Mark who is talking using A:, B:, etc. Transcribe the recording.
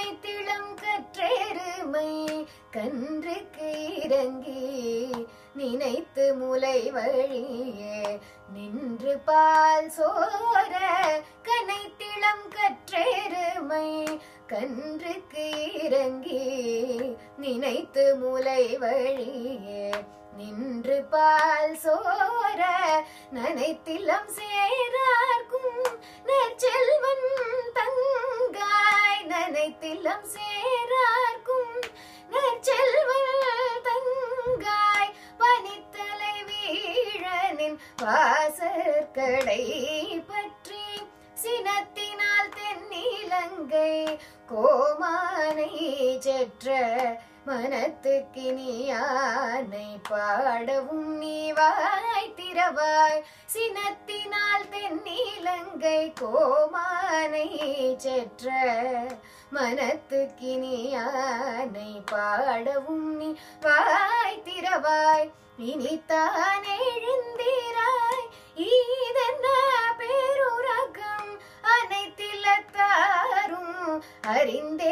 A: கனைத்திளம் கற்றெருமை கன்றுக்கு இறங்கி நினைத்து முலை வழியே நின்று பால் சோர கனைத்திளம் கற்றெருமை கன்றுக்கு இறங்கி நினைத்து முலை வழியே நின்று பால் சோர நனைத்திலம் சேரார்க்கும் நற்செல்வன் தங்காய் நனைத்திலம் சேரார்க்கும் நற்செல்வன் தங்காய் பனித்தலை வீழனின் வாசற்கடை பற்றி சினத்தினால் தென்னிலங்கை கோமானை செற்ற மனத்துக்கினியானை பாடவும் நீ வாய் திறவாய் சினத்தினால் தென்னிலங்கை கோமானை செற்ற மனத்துக்கினியானை பாடவும் நீ வாய் திறவாய் இனித்தான் எழுந்திராய் ஈதென்ன பேருரகம் அனைத்திலத்தாரும் அறிந்தே